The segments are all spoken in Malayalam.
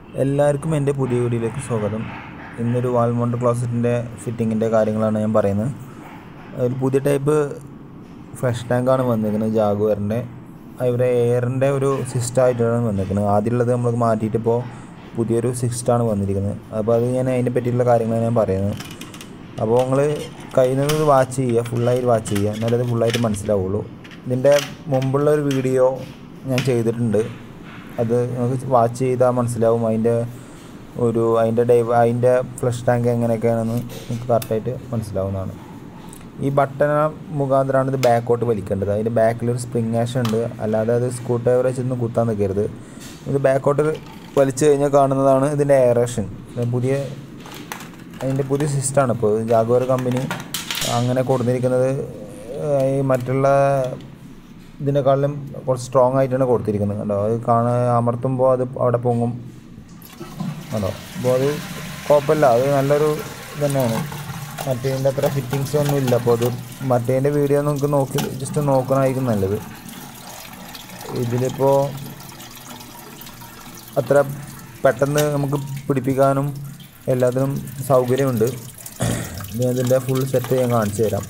എല്ലാവർക്കും എൻ്റെ പുതിയ വീഡിയോയിലേക്ക് സ്വാഗതം ഇന്നൊരു വാൾമോണ്ട് ക്ലോസറ്റിൻ്റെ ഫിറ്റിങ്ങിൻ്റെ കാര്യങ്ങളാണ് ഞാൻ പറയുന്നത് ഒരു പുതിയ ടൈപ്പ് ഫ്ലഷ് ടാങ്കാണ് വന്നിരിക്കുന്നത് ജാഗുവറിൻ്റെ ഇവിടെ എയറിൻ്റെ ഒരു സിസ്റ്റമായിട്ടാണ് വന്നിരിക്കുന്നത് ആദ്യമുള്ളത് നമ്മൾ മാറ്റിയിട്ട് ഇപ്പോൾ പുതിയൊരു സിസ്റ്റാണ് വന്നിരിക്കുന്നത് അപ്പോൾ അത് ഞാൻ അതിനെ പറ്റിയിട്ടുള്ള കാര്യങ്ങളാണ് ഞാൻ പറയുന്നത് അപ്പോൾ നിങ്ങൾ കഴിയുന്നത് വാച്ച് ചെയ്യുക ഫുള്ളായിട്ട് വാച്ച് ചെയ്യുക എന്നാലേ അത് ഫുള്ളായിട്ട് മനസ്സിലാവുള്ളൂ ഇതിൻ്റെ മുമ്പുള്ള ഒരു വീഡിയോ ഞാൻ ചെയ്തിട്ടുണ്ട് അത് നിങ്ങൾക്ക് വാച്ച് ചെയ്താൽ മനസ്സിലാവും അതിൻ്റെ ഒരു അതിൻ്റെ ഡൈവ് അതിൻ്റെ ഫ്ലഷ് ടാങ്ക് എങ്ങനെയൊക്കെയാണെന്ന് നിങ്ങൾക്ക് കറക്റ്റായിട്ട് മനസ്സിലാവുന്നതാണ് ഈ ബട്ടൺ മുഖാന്തരമാണ് ഇത് ബാക്കോട്ട് വലിക്കേണ്ടത് അതിൻ്റെ ബാക്കിലൊരു സ്പ്രിങ് ആഷൻ ഉണ്ട് അല്ലാതെ അത് സ്ക്രൂ ഡ്രൈവർ വെച്ചൊന്നും കുത്താൻ നിൽക്കരുത് ഇത് ബാക്കോട്ട് വലിച്ചു കഴിഞ്ഞാൽ കാണുന്നതാണ് ഇതിൻ്റെ എയറേഷൻ പുതിയ അതിൻ്റെ പുതിയ സിസ്റ്റമാണ് ഇപ്പോൾ ജാഗോർ കമ്പനി അങ്ങനെ കൊടുത്തിരിക്കുന്നത് ഈ മറ്റുള്ള ഇതിനേക്കാളും കുറച്ച് സ്ട്രോങ് ആയിട്ടാണ് കൊടുത്തിരിക്കുന്നത് കണ്ടോ അത് കാണാൻ അമർത്തുമ്പോൾ അത് അവിടെ പൊങ്ങും കണ്ടോ അപ്പോൾ അത് കുഴപ്പമില്ല അത് നല്ലൊരു ഇത് തന്നെയാണ് മറ്റേതിൻ്റെ അത്ര ഫിറ്റിങ്സ് ഒന്നും ഇല്ല അപ്പോൾ അത് മറ്റേതിൻ്റെ വീഡിയോ നമുക്ക് നോക്കി ജസ്റ്റ് നോക്കണമായിരിക്കും നല്ലത് ഇതിലിപ്പോൾ അത്ര പെട്ടെന്ന് നമുക്ക് പിടിപ്പിക്കാനും എല്ലാത്തിനും സൗകര്യമുണ്ട് ഇനി അതിൻ്റെ ഫുൾ സെറ്റ് ഞാൻ കാണിച്ചു തരാം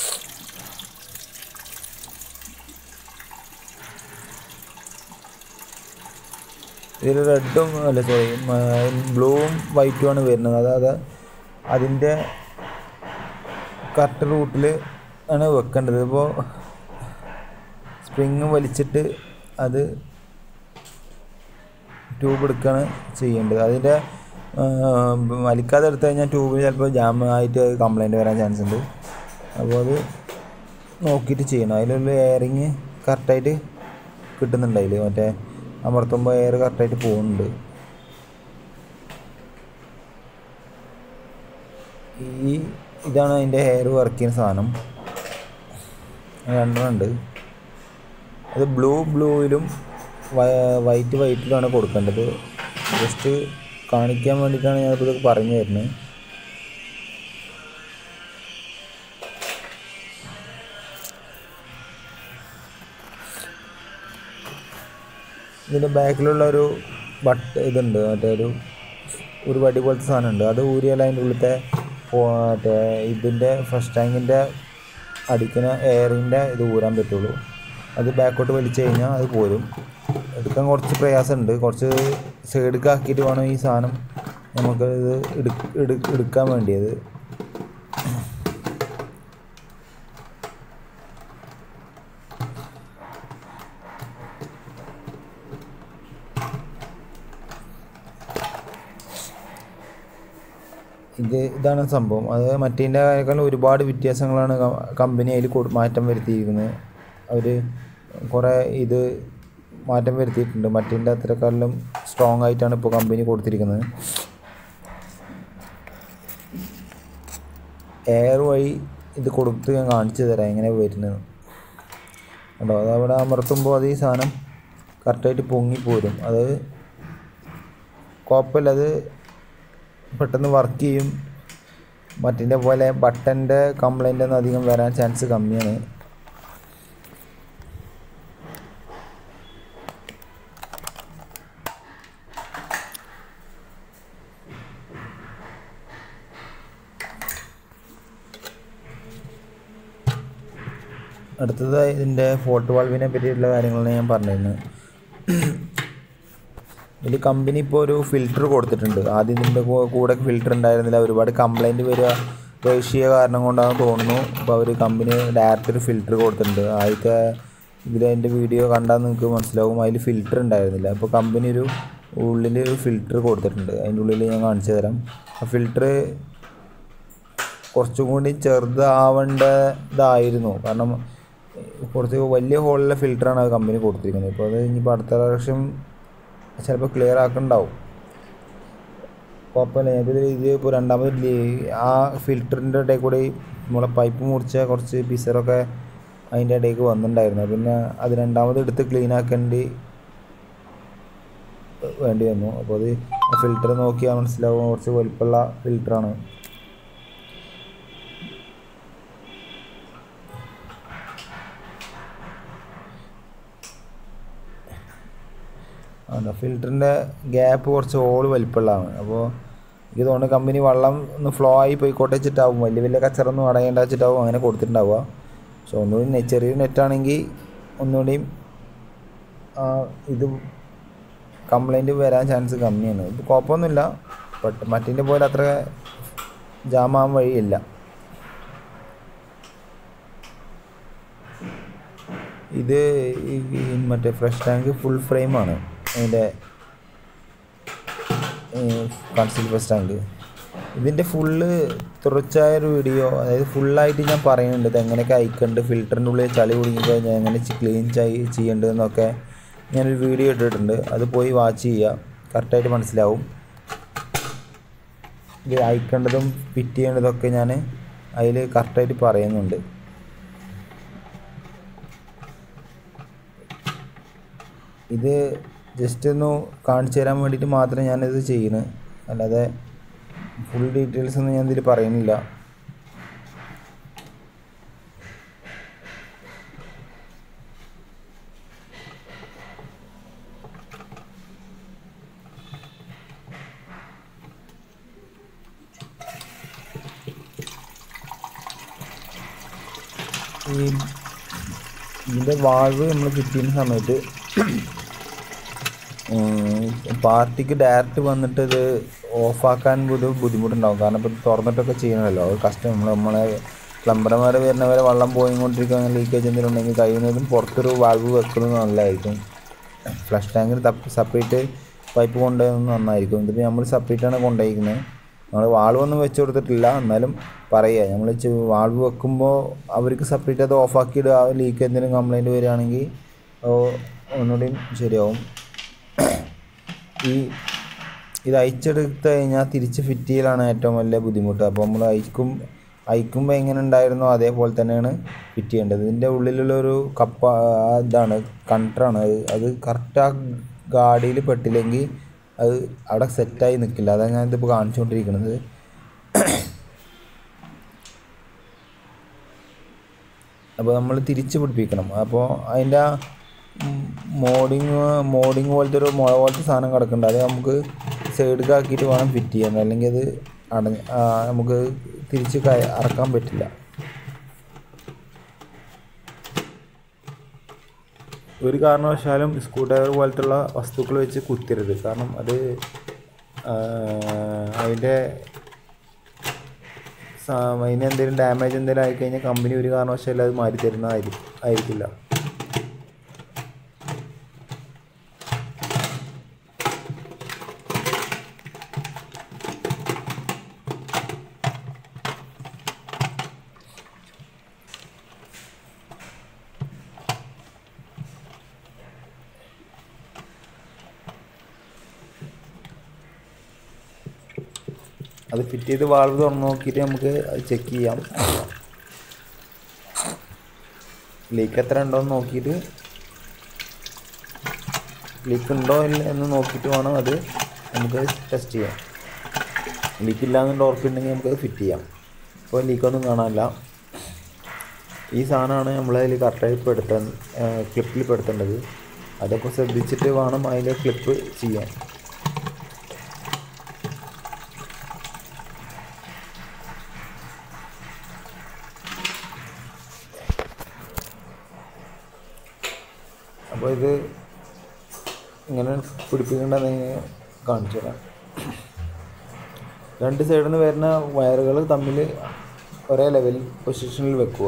ഇതിൽ റെഡും അല്ല സോറി ബ്ലൂവും വൈറ്റും ആണ് വരുന്നത് അതായത് അതിൻ്റെ കറക്റ്റ് റൂട്ടിൽ ആണ് വെക്കേണ്ടത് ഇപ്പോൾ സ്പ്രിങ് വലിച്ചിട്ട് അത് ട്യൂബ് എടുക്കുകയാണ് ചെയ്യേണ്ടത് അതിൻ്റെ വലിക്കാതെ എടുത്തു കഴിഞ്ഞാൽ ട്യൂബിൽ ചിലപ്പോൾ ജാം ആയിട്ട് കംപ്ലൈൻറ്റ് വരാൻ ചാൻസ് ഉണ്ട് അപ്പോൾ അത് നോക്കിയിട്ട് ചെയ്യണം അതിലുള്ള എയറിങ് കറക്റ്റായിട്ട് കിട്ടുന്നുണ്ട് അതിൽ മറ്റേ അമർത്തുമ്പോൾ എയർ കറക്റ്റായിട്ട് പോകുന്നുണ്ട് ഈ ഇതാണ് അതിൻ്റെ ഹെയർ വർക്ക് ചെയ്യുന്ന സാധനം രണ്ടെണ്ണം ഉണ്ട് അത് ബ്ലൂ ബ്ലൂവിലും വൈറ്റ് വൈറ്റിലുമാണ് കൊടുക്കേണ്ടത് ജസ്റ്റ് കാണിക്കാൻ വേണ്ടിയിട്ടാണ് ഞാനിപ്പോൾ ഇത് പറഞ്ഞു തരുന്നത് ഇതിൻ്റെ ബാക്കിലുള്ള ഒരു ബട്ട് ഇതുണ്ട് മറ്റേ ഒരു ഒരു വടി പോലത്തെ സാധനമുണ്ട് അത് ഊരിയാൽ അതിൻ്റെ ഉള്ളിലത്തെ മറ്റേ ഇതിൻ്റെ ഫസ്റ്റ് ടാങ്കിൻ്റെ അടിക്കുന്ന എയറിൻ്റെ ഇത് ഊരാൻ പറ്റുള്ളൂ അത് ബാക്കോട്ട് വലിച്ചു കഴിഞ്ഞാൽ അത് പോരും എടുക്കാൻ കുറച്ച് പ്രയാസമുണ്ട് കുറച്ച് സൈഡിലേക്ക് ആക്കിയിട്ട് വേണം ഈ സാധനം നമുക്ക് ഇത് എടുക്കാൻ വേണ്ടിയത് ഇത് ഇതാണ് സംഭവം അത് മറ്റേതിൻ്റെ കാര്യക്കാളും ഒരുപാട് വ്യത്യാസങ്ങളാണ് കമ്പനി അതിൽ മാറ്റം വരുത്തിയിരിക്കുന്നത് അവർ കുറേ ഇത് മാറ്റം വരുത്തിയിട്ടുണ്ട് മറ്റേതിൻ്റെ അത്രക്കാളിലും സ്ട്രോങ് ആയിട്ടാണ് ഇപ്പോൾ കമ്പനി കൊടുത്തിരിക്കുന്നത് എയർ വഴി ഇത് കൊടുത്ത് ഞാൻ കാണിച്ചു തരാം എങ്ങനെ വരുന്നത് കേട്ടോ അത് അവിടെ അമർത്തുമ്പോൾ അത് ഈ സാധനം കറക്റ്റായിട്ട് പൊങ്ങിപ്പോരും അത് കുഴപ്പമില്ല അത് പെട്ടെന്ന് വർക്ക് ചെയ്യും മറ്റിൻ്റെ പോലെ ബട്ടൻ്റെ കംപ്ലൈൻ്റ് ഒന്നും അധികം വരാൻ ചാൻസ് കമ്മിയാണ് അടുത്തത് ഇതിൻ്റെ ഫോൾട്ട് വാൾവിനെ പറ്റിയിട്ടുള്ള കാര്യങ്ങളാണ് ഞാൻ പറഞ്ഞിരുന്നത് ഇതിൽ കമ്പനി ഇപ്പോൾ ഒരു ഫിൽറ്റർ കൊടുത്തിട്ടുണ്ട് ആദ്യം ഇതിൻ്റെ കൂടെ ഫിൽറ്റർ ഉണ്ടായിരുന്നില്ല ഒരുപാട് കംപ്ലൈൻറ്റ് വരിക ദേശീയ കാരണം കൊണ്ടാണ് തോന്നുന്നു അപ്പോൾ അവർ കമ്പനി ഡയറക്റ്റ് ഒരു ഫിൽറ്റർ കൊടുത്തിട്ടുണ്ട് ആദ്യത്തെ ഇതിൽ അതിൻ്റെ വീഡിയോ കണ്ടാൽ നിങ്ങൾക്ക് മനസ്സിലാവും അതിൽ ഫിൽറ്റർ ഉണ്ടായിരുന്നില്ല അപ്പോൾ കമ്പനി ഒരു ഉള്ളിൽ ഒരു ഫിൽറ്റർ കൊടുത്തിട്ടുണ്ട് അതിൻ്റെ ഉള്ളിൽ ഞാൻ കാണിച്ചു തരാം ആ ഫിൽറ്റർ കുറച്ചും കൂടി ചെറുതാവേണ്ടതായിരുന്നു കാരണം കുറച്ച് വലിയ ഹോളിലെ ഫിൽറ്ററാണ് അത് കമ്പനി കൊടുത്തിരിക്കുന്നത് ഇപ്പോൾ അത് ഇനിയിപ്പോൾ അടുത്ത പ്രാവശ്യം ചിലപ്പോൾ ക്ലിയർ ആക്കുന്നുണ്ടാവും കുഴപ്പമില്ല ഞാനിപ്പോൾ ഇത് ഇപ്പോൾ രണ്ടാമത് ആ ഫിൽറ്ററിൻ്റെ ഇടയിൽ കൂടി നമ്മളെ പൈപ്പ് മുറിച്ച കുറച്ച് പിസറൊക്കെ അതിൻ്റെ ഇടയ്ക്ക് വന്നിട്ടുണ്ടായിരുന്നു പിന്നെ അത് രണ്ടാമത് എടുത്ത് ക്ലീൻ ആക്കേണ്ടി വേണ്ടി വന്നു അപ്പോൾ അത് ഫിൽറ്റർ നോക്കിയാൽ മനസ്സിലാവും കുറച്ച് വലിപ്പമുള്ള ഫിൽറ്ററാണ് ഫിൽറ്ററിൻ്റെ ഗ്യാപ്പ് കുറച്ച് ഹോൾ വലിപ്പമുള്ളതാണ് അപ്പോൾ എനിക്ക് തോന്നുന്നു കമ്പനി വെള്ളം ഒന്ന് ഫ്ലോ ആയി പോയിക്കോട്ടെ വെച്ചിട്ടാവും വലിയ വലിയ കച്ചറൊന്നും അടയേണ്ട വെച്ചിട്ടാവും അങ്ങനെ കൊടുത്തിട്ടുണ്ടാവുക പക്ഷെ ഒന്നുകൂടി നെ- ചെറിയൊരു നെറ്റാണെങ്കിൽ ഒന്നുകൂടിയും ആ, ഇത് കംപ്ലൈൻറ്റ് വരാൻ ചാൻസ് കമ്മിയാണ് ഇത് കുഴപ്പമൊന്നുമില്ല ബട്ട് മറ്റിൻ്റെ പോലെ അത്ര ജാമാൻ വഴിയില്ല ഇത് ഈ ഈ മറ്റേ ഫ്രഷ് ടാങ്ക് ഫുൾ ഫ്രെയിമാണ് അതിൻ്റെ കൺസിൽ ഫ്രഷ് ടാങ്ക് ഇതിൻ്റെ ഫുള്ള് തുടർച്ചയായൊരു വീഡിയോ അതായത് ഫുള്ളായിട്ട് ഞാൻ പറയുന്നുണ്ട് ഇത് എങ്ങനെയൊക്കെ അയക്കുന്നുണ്ട് ഫിൽറ്ററിൻ്റെ ഉള്ളിൽ ചളി കുടുങ്ങി കഴിഞ്ഞാൽ എങ്ങനെ ക്ലീൻ ചെയ്യേണ്ടതെന്നൊക്കെ ഞാനൊരു വീഡിയോ ഇട്ടിട്ടുണ്ട് അത് പോയി വാച്ച് ചെയ്യുക കറക്റ്റായിട്ട് മനസ്സിലാവും ഇത് അയക്കേണ്ടതും ഫിറ്റ് ചെയ്യേണ്ടതൊക്കെ ഞാൻ അതിൽ കറക്റ്റായിട്ട് പറയുന്നുണ്ട് ഇത് ജസ്റ്റ് ഒന്ന് കാണിച്ചു തരാൻ വേണ്ടിയിട്ട് മാത്രമേ ഞാനിത് ചെയ്യുന്നത് അല്ലാതെ ഫുൾ ഡീറ്റെയിൽസ് ഒന്നും ഞാൻ ഇതിൽ പറയുന്നില്ല ഈ ഇതിൻ്റെ വാൾവ് നമ്മൾ ഫിറ്റ് ചെയ്യുന്ന സമയത്ത് പാർട്ടിക്ക് ഡയറക്റ്റ് വന്നിട്ട് ഇത് ഓഫാക്കാൻ ഒരു ബുദ്ധിമുട്ടുണ്ടാവും കാരണം ഇപ്പോൾ തുറന്നിട്ടൊക്കെ ചെയ്യണമല്ലോ അത് കഷ്ടം നമ്മൾ നമ്മളെ പ്ലംബർമാർ വരുന്നവരെ വെള്ളം പോയിക്കൊണ്ടിരിക്കുക ലീക്കേജ് എന്തെങ്കിലും ഉണ്ടെങ്കിൽ കഴിയുന്നതും പുറത്തൊരു വാൾവ് വെക്കുന്നത് നല്ലതായിരിക്കും ഫ്ലഷ് ടാങ്കിന് സെപ്പറേറ്റ് പൈപ്പ് കൊണ്ടുപോകുന്നത് നന്നായിരിക്കും ഇതിപ്പോൾ നമ്മൾ സെപ്പറേറ്റാണ് കൊണ്ടുപോയിരിക്കുന്നത് നമ്മൾ വാൾവ് ഒന്നും വെച്ച് കൊടുത്തിട്ടില്ല എന്നാലും പറയുക നമ്മൾ വാൾവ് വെക്കുമ്പോൾ അവർക്ക് സെപ്പറേറ്റ് അത് ഓഫാക്കിയിടുക ലീക്ക് എന്തെങ്കിലും കംപ്ലൈൻറ്റ് വരികയാണെങ്കിൽ ഒന്നുകൂടിയും ശരിയാവും ഈ ഇത് അയച്ചെടുത്ത് കഴിഞ്ഞാൽ തിരിച്ച് ഫിറ്റ് ചെയ്യലാണ് ഏറ്റവും വലിയ ബുദ്ധിമുട്ട് അപ്പോൾ നമ്മൾ അയക്കും അയക്കുമ്പോൾ എങ്ങനെ ഉണ്ടായിരുന്നോ അതേപോലെ തന്നെയാണ് ഫിറ്റ് ചെയ്യേണ്ടത് ഇതിൻ്റെ ഉള്ളിലുള്ള ഒരു കപ്പ ആ ഇതാണ് കണ്ടറാണ് അത് അത് കറക്റ്റ് ആ ഗാഡിയിൽ പെട്ടില്ലെങ്കിൽ അത് അവിടെ സെറ്റായി നിൽക്കില്ല അതാണ് ഞാനിതിപ്പോൾ കാണിച്ചുകൊണ്ടിരിക്കുന്നത് അപ്പോൾ നമ്മൾ തിരിച്ച് പിടിപ്പിക്കണം അപ്പോൾ അതിൻ്റെ മോഡിങ് മോഡിങ് പോലത്തെ ഒരു മുള പോലത്തെ സാധനം കിടക്കുന്നുണ്ട് അത് നമുക്ക് സൈഡിൽ ആക്കിയിട്ട് വേണം ഫിറ്റ് ചെയ്യാൻ അല്ലെങ്കിൽ അത് അടഞ്ഞ് ആ, നമുക്ക് തിരിച്ച് കയ- അറക്കാൻ പറ്റില്ല ഒരു കാരണവശാലും സ്ക്രൂ ഡ്രൈവർ പോലത്തുള്ള വസ്തുക്കൾ വെച്ച് കുത്തരുത് കാരണം അത് ആ, അതിൻ്റെ സാ- അതിന് എന്തെങ്കിലും ഡാമേജ് എന്തെങ്കിലും ആയിക്കഴിഞ്ഞാൽ കമ്പനി ഒരു കാരണവശാലും അത് മാറ്റി തരുന്നതായിരിക്കും ആയിരിക്കില്ല അത് ഫിറ്റ് ചെയ്ത് വാൾവ് തുറന്ന് നോക്കിയിട്ട് നമുക്ക് അത് ചെക്ക് ചെയ്യാം ലീക്ക് എത്ര ഉണ്ടോയെന്ന് നോക്കിയിട്ട് ലീക്ക് ഉണ്ടോ ഇല്ല എന്ന് നോക്കിയിട്ട് വേണം അത് നമുക്ക് ടെസ്റ്റ് ചെയ്യാം ലീക്ക് ഇല്ലാന്നുണ്ട് ഉറപ്പുണ്ടെങ്കിൽ നമുക്കത് ഫിറ്റ് ചെയ്യാം ഇപ്പോൾ ലീക്കൊന്നും കാണാനില്ല ഈ സാധനമാണ് നമ്മളതിൽ കറക്റ്റായി പെടുത്താൻ ക്ലിപ്പിൽ പെടുത്തേണ്ടത് അതൊക്കെ ശ്രദ്ധിച്ചിട്ട് വേണം അതിൻ്റെ ക്ലിപ്പ് ചെയ്യാൻ അപ്പോൾ ഇത് ഇങ്ങനെ പിടിപ്പിക്കേണ്ടത് കാണിച്ചു തരാം രണ്ട് സൈഡിൽ നിന്ന് വരുന്ന വയറുകൾ തമ്മിൽ ഒരേ ലെവൽ പൊസിഷനിൽ വെക്കുക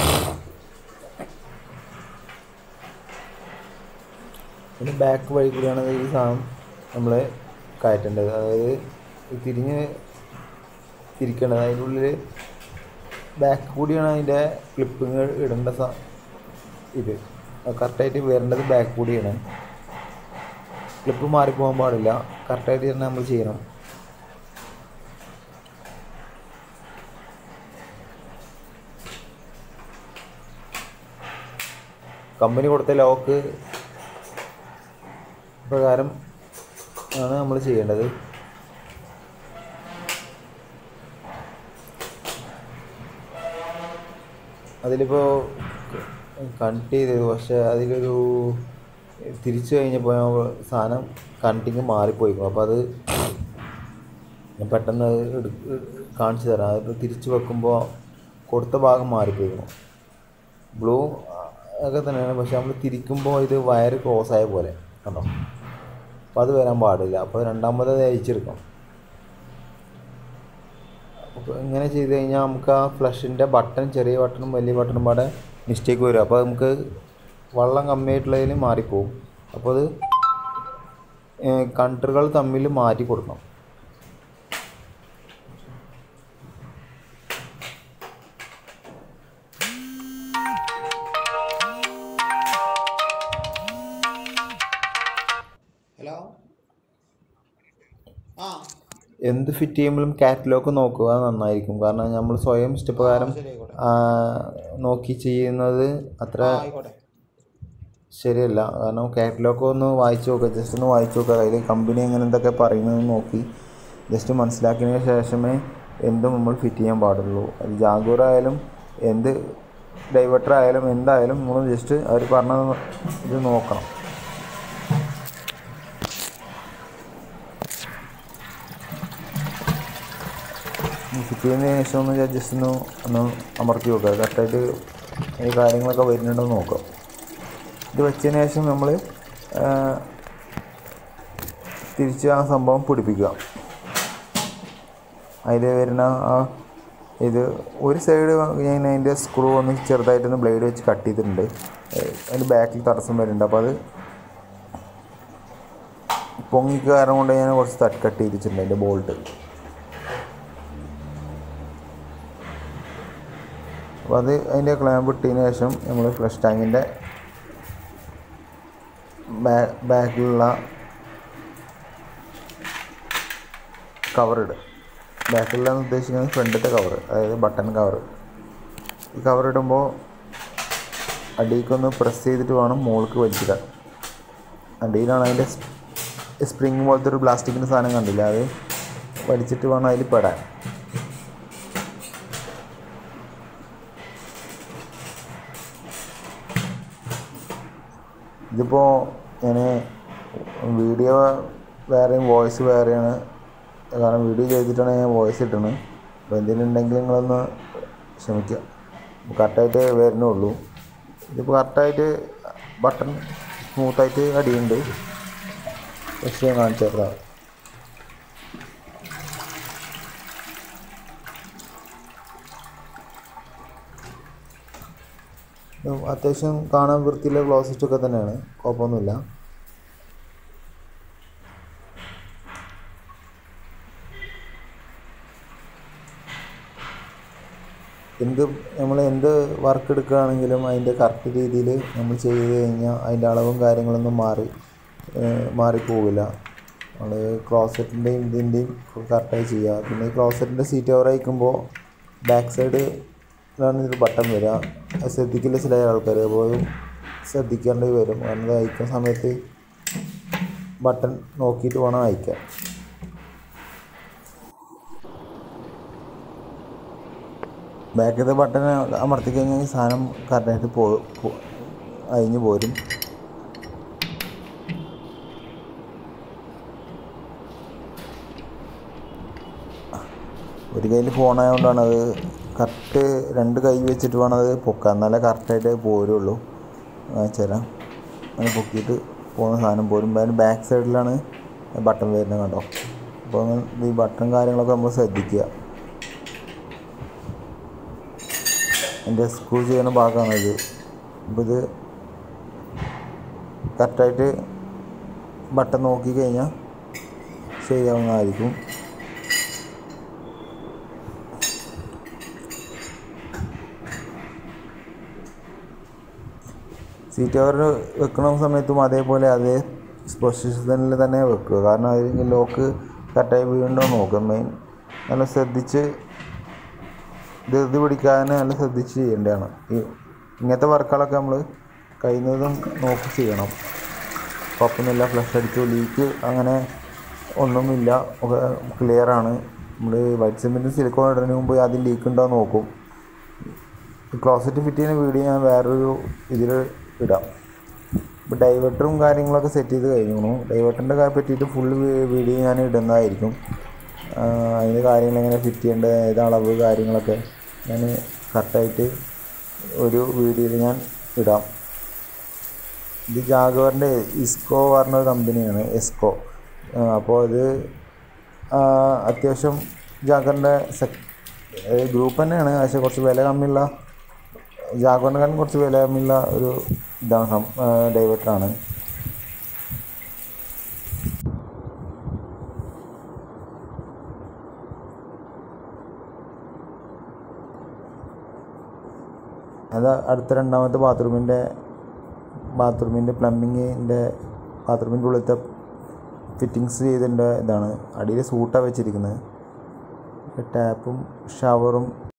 പിന്നെ ബാക്ക് വഴി കൂടിയാണ് ഈ സാധനം നമ്മൾ കയറ്റേണ്ടത് അതായത് ഈ തിരിഞ്ഞ് തിരിക്കേണ്ടത് അതിൻ്റെ ഉള്ളിൽ ബാക്ക് കൂടിയാണ് അതിൻ്റെ ക്ലിപ്പിങ് ഇടേണ്ട സ ഇത് കറക്റ്റായിട്ട് വരേണ്ടത് ബാക്ക് കൂടിയാണ് ക്ലിപ്പ് മാറിപ്പോകാൻ പാടില്ല കറക്റ്റായിട്ട് തന്നെ നമ്മൾ ചെയ്യണം കമ്പനി കൊടുത്ത ലോക്ക് പ്രകാരം ആണ് നമ്മൾ ചെയ്യേണ്ടത് അതിലിപ്പോൾ കണക്ട് ചെയ്തത് പക്ഷേ അതിലൊരു തിരിച്ചു കഴിഞ്ഞപ്പോൾ സാധനം കണ്ടിങ് മാറിപ്പോയിക്കും അപ്പോൾ അത് ഞാൻ പെട്ടെന്ന് അത് എടു- കാണിച്ചു തരാം അത് തിരിച്ചു വെക്കുമ്പോൾ കൊടുത്ത ഭാഗം മാറിപ്പോയിരുന്നു ബ്ലൂ ഒക്കെ തന്നെയാണ് പക്ഷെ നമ്മൾ തിരിക്കുമ്പോൾ ഇത് വയറ് ക്രോസ് ആയ പോലെ കണ്ടോ അപ്പോൾ അത് വരാൻ പാടില്ല അപ്പോൾ രണ്ടാമത് അത് അയച്ചെടുക്കണം അപ്പോൾ ഇങ്ങനെ ചെയ്ത് കഴിഞ്ഞാൽ നമുക്ക് ആ ഫ്ലഷിൻ്റെ ബട്ടൺ ചെറിയ ബട്ടണും വലിയ ബട്ടണും പാടെ മിസ്റ്റേക്ക് വരും അപ്പോൾ നമുക്ക് വെള്ളം കമ്മിയായിട്ടുള്ളതിൽ മാറിപ്പോവും അപ്പോൾ അത് കൺട്രികൾ തമ്മിൽ മാറ്റി കൊടുക്കണം ഹലോ ആ എന്ത് ഫിറ്റ് ചെയ്യുമ്പോഴും കാറ്റലോഗ് നോക്കുക നന്നായിരിക്കും കാരണം നമ്മൾ സ്വയം ഇഷ്ടപ്രകാരം ശരി ആയിക്കോട്ടെ ആ, നോക്കി ചെയ്യുന്നത് അത്ര ആ, ആയിക്കോട്ടെ ശരിയല്ല കാരണം കാറ്റലോഗ് ഒന്ന് വായിച്ചു നോക്കുക ജസ്റ്റ് ഒന്ന് വായിച്ചു നോക്കുക അതിൽ കമ്പനി എങ്ങനെ എന്തൊക്കെ പറയുന്നതെന്ന് നോക്കി ജസ്റ്റ് മനസ്സിലാക്കിയതിന് ശേഷമേ എന്തും നമ്മൾ ഫിറ്റ് ചെയ്യാൻ പാടുള്ളൂ അത് ജാഗൂർ ആയാലും എന്ത് ഡൈവേർട്ടർ ആയാലും എന്തായാലും നമ്മൾ ജസ്റ്റ് അവർ പറഞ്ഞ ഇത് നോക്കണം ഫിറ്റ് ചെയ്യുന്നതിന് ശേഷം ഒന്ന് ജസ്റ്റ് ഒന്ന് ഒന്ന് അമർത്തി നോക്കുക കറക്റ്റായിട്ട് ഈ കാര്യങ്ങളൊക്കെ വരുന്നുണ്ടോ എന്ന് നോക്കാം ഇത് വെച്ചതിന് ശേഷം നമ്മൾ തിരിച്ച് ആ സംഭവം പിടിപ്പിക്കുക അതിൽ വരുന്ന ആ ഇത് ഒരു സൈഡ് ഞാൻ അതിൻ്റെ സ്ക്രൂ ഒന്ന് ചെറുതായിട്ടൊന്ന് ബ്ലേഡ് വെച്ച് കട്ട് ചെയ്തിട്ടുണ്ട് അതിൻ്റെ ബാക്കിൽ തടസ്സം വരുന്നുണ്ട് അപ്പോൾ അത് പൊങ്ങിക്ക് കാരണം കൊണ്ട് ഞാൻ കുറച്ച് തട്ട് കട്ട് ചെയ്തിട്ടുണ്ട് അതിൻ്റെ ബോൾട്ട് അപ്പോൾ അത് അതിൻ്റെ ക്ലാമ്പ് ഇട്ടതിന് ശേഷം നമ്മൾ ഫ്ലഷ് ടാങ്കിൻ്റെ ബാക്കിലുള്ള കവർ ഇടുക ബാക്കിലുള്ള ഉദ്ദേശിക്കുന്നത് ഫ്രണ്ടിലത്തെ കവർ അതായത് ബട്ടൺ കവർ ഈ കവർ ഇടുമ്പോൾ അടിയിലേക്കൊന്ന് പ്രസ് ചെയ്തിട്ട് വേണം മുകൾക്ക് വലിച്ചിടാൻ അടിയിലാണ് അതിൻ്റെ സ്പ്രിങ് പോലത്തെ ഒരു പ്ലാസ്റ്റിക്കിൻ്റെ സാധനം കണ്ടില്ല അത് വലിച്ചിട്ട് വേണം അതിൽ പെടാൻ ഇതിപ്പോൾ ഞാൻ വീഡിയോ വേറെയും വോയിസ് വേറെയാണ് കാരണം വീഡിയോ ചെയ്തിട്ടാണ് ഞാൻ വോയിസ് ഇട്ടത് അപ്പോൾ എന്തെങ്കിലും ഉണ്ടെങ്കിൽ നിങ്ങളൊന്ന് ക്ഷമിക്കുക കറക്റ്റായിട്ട് വരുന്നുള്ളൂ ഇതിപ്പോൾ കറക്റ്റായിട്ട് ബട്ടൺ സ്മൂത്തായിട്ട് അടിയുണ്ട് പക്ഷേ ഞാൻ കാണിച്ചു തരാം ഇത് അത്യാവശ്യം കാണാൻ വൃത്തിയുള്ള ക്ലോസറ്റൊക്കെ തന്നെയാണ് കുഴപ്പമൊന്നുമില്ല എന്ത് നമ്മൾ എന്ത് വർക്ക് എടുക്കുകയാണെങ്കിലും അതിൻ്റെ കറക്റ്റ് രീതിയിൽ നമ്മൾ ചെയ്ത് കഴിഞ്ഞാൽ അതിൻ്റെ അളവും കാര്യങ്ങളൊന്നും മാറി ഏഹ് മാറിപ്പോവില്ല നമ്മൾ ക്ലോസറ്റിൻ്റെയും ഇതിൻ്റെയും കറക്റ്റായി ചെയ്യുക പിന്നെ ഈ ക്ലോസറ്റിൻ്റെ സീറ്റ് ഓവർ അയക്കുമ്പോൾ ബാക്ക് സൈഡ് ാണ് ഇതിൽ ബട്ടൺ വരിക അത് ശ്രദ്ധിക്കില്ല ചില ആൾക്കാർ അപ്പോൾ അത് ശ്രദ്ധിക്കേണ്ടി വരും കാരണം ഇത് അയക്കുന്ന സമയത്ത് ബട്ടൺ നോക്കിയിട്ട് വേണം അയക്കാൻ ബാക്കിലത്തെ ബട്ടൺ അമർത്തി കഴിഞ്ഞാൽ ഈ സാധനം കറക്റ്റായിട്ട് പോ പോ- അയഞ്ഞു പോരും ഒരു കയ്യിൽ ഫോണായതുകൊണ്ടാണ് അത് കറക്റ്റ് രണ്ട് കൈ വെച്ചിട്ട് വേണം അത് പൊക്കാൻ എന്നാലേ കറക്റ്റായിട്ട് പോരുള്ളൂ തരാം അങ്ങനെ പൊക്കിയിട്ട് പോകുന്ന സാധനം പോരും അതിന് ബാക്ക് സൈഡിലാണ് ബട്ടൺ വരുന്നത് കണ്ടോ അപ്പോൾ ഈ ബട്ടൺ കാര്യങ്ങളൊക്കെ നമ്മൾ ശ്രദ്ധിക്കുക എൻ്റെ സ്ക്രൂ ചെയ്യുന്ന ഭാഗമാണിത് അപ്പോൾ ഇത് കറക്റ്റായിട്ട് ബട്ടൺ നോക്കി കഴിഞ്ഞാൽ ശരിയാവുന്നതായിരിക്കും സീറ്റ് കവർ വെക്കണ സമയത്തും അതേപോലെ അതേ പൊസിഷനിൽ തന്നെ വെക്കുക കാരണം അതിൽ ലോക്ക് കറക്റ്റായി വീണ്ടോ നോക്കുക മെയിൻ നല്ല ശ്രദ്ധിച്ച് ധൃതി പിടിക്കാതെ നല്ല ശ്രദ്ധിച്ച് ചെയ്യേണ്ടതാണ് ഈ ഇങ്ങനത്തെ വർക്കുകളൊക്കെ നമ്മൾ കഴിയുന്നതും നോക്കി ചെയ്യണം കുഴപ്പമൊന്നുമില്ല ഫ്ലഷ് അടിച്ചു ലീക്ക് അങ്ങനെ ഒന്നുമില്ല ഒക്കെ ക്ലിയറാണ് നമ്മൾ വൈറ്റ് സിമെൻറ്റും സിലിക്കോൺ ഇടുന്നതിന് മുമ്പ് ആദ്യം ലീക്ക് ഉണ്ടോ എന്ന് നോക്കും ക്ലോസറ്റ് ഫിറ്റ് ചെയ്യുന്ന വീഡിയോ ഞാൻ വേറൊരു ഇതിൽ ഇടാം ഇപ്പോൾ ഡൈവേർട്ടറും കാര്യങ്ങളൊക്കെ സെറ്റ് ചെയ്ത് കഴിഞ്ഞു ഡൈവേർട്ടറിൻ്റെ പറ്റിയിട്ട് ഫുൾ വീഡിയോ ഞാൻ ഇടുന്നതായിരിക്കും ആ, അതിൻ്റെ കാര്യങ്ങൾ എങ്ങനെ ഫിറ്റ് ചെയ്യേണ്ടത് ഏത് അളവ് കാര്യങ്ങളൊക്കെ ഞാൻ കറക്റ്റായിട്ട് ഒരു വീഡിയോയിൽ ഞാൻ ഇടാം ഇത് ജാഗവറിൻ്റെ ഇസ്കോ പറഞ്ഞ ഒരു കമ്പനിയാണ് എസ്കോ അപ്പോൾ ഇത് ആ, അത്യാവശ്യം ജാഗറിൻ്റെ സെക് ഗ്രൂപ്പ് തന്നെയാണ് പക്ഷേ കുറച്ച് വില കമ്മിയുള്ള ജാഗറിനെക്കാളും കുറച്ച് വില കമ്മിയുള്ള ഒരു ഇതാണ് സം- ആ, ഡൈവേർട്ടറാണ് അത് അടുത്ത രണ്ടാമത്തെ ബാത്റൂമിൻ്റെ ബാത്റൂമിൻ്റെ പ്ലംബിങ്ങിൻ്റെ ബാത്റൂമിൻ്റെ ഉള്ളിലത്തെ ഫിറ്റിങ്സ് ചെയ്തതിൻ്റെ ഇതാണ് അടിയിൽ സൂട്ടാണ് വെച്ചിരിക്കുന്നത് ടാപ്പും ഷവറും